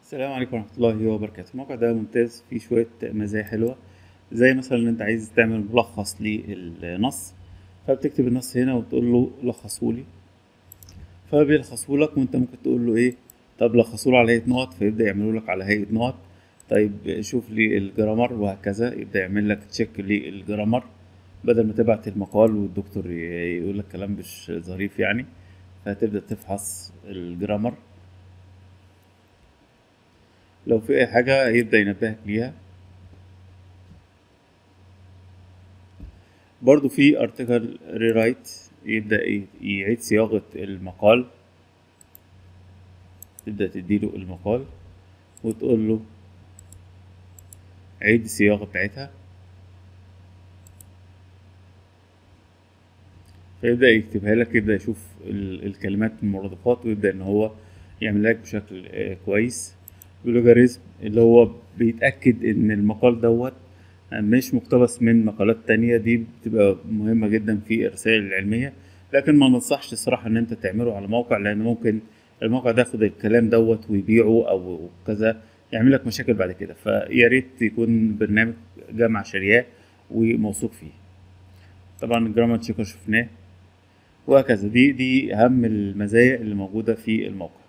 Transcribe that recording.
السلام عليكم ورحمة الله وبركاته الموقع ده ممتاز فيه شوية مزايا حلوة زي مثلا ان انت عايز تعمل ملخص للنص فبتكتب النص هنا وتقول له لخصهولي فبيلخصهولك وانت ممكن تقول له ايه طب لخصوله على هيئة نقط فيبدأ يعمله لك على هيئة نقط طيب شوف لي الجرامر وهكذا يبدأ يعمل لك تشيك للجرامر بدل ما تبعت المقال والدكتور يقول لك كلام مش ظريف يعني فهتبدأ تفحص الجرامر لو في اي حاجة يبدأ ينبهك ليها برضو في ارتكل ريرايت يبدأ ي- يعيد صياغة المقال تبدأ تديله المقال وتقول له عيد الصياغة بتاعتها فيبدأ يكتبها لك يبدأ يشوف ال- الكلمات المرادفات ويبدأ إن هو يعمل لك بشكل آه، كويس بلوجاريزم اللي هو بيتأكد إن المقال دوت مش مقتبس من مقالات تانية دي بتبقى مهمة جدا في الرسائل العلمية لكن ما ننصحش الصراحة إن أنت تعمله على موقع لأن ممكن الموقع ده ياخد الكلام دوت ويبيعه أو كذا يعمل لك مشاكل بعد كده فيا ريت يكون برنامج جمع شرياه وموثوق فيه طبعا الجرامر تشيكر شفناه وهكذا دي دي أهم المزايا اللي موجودة في الموقع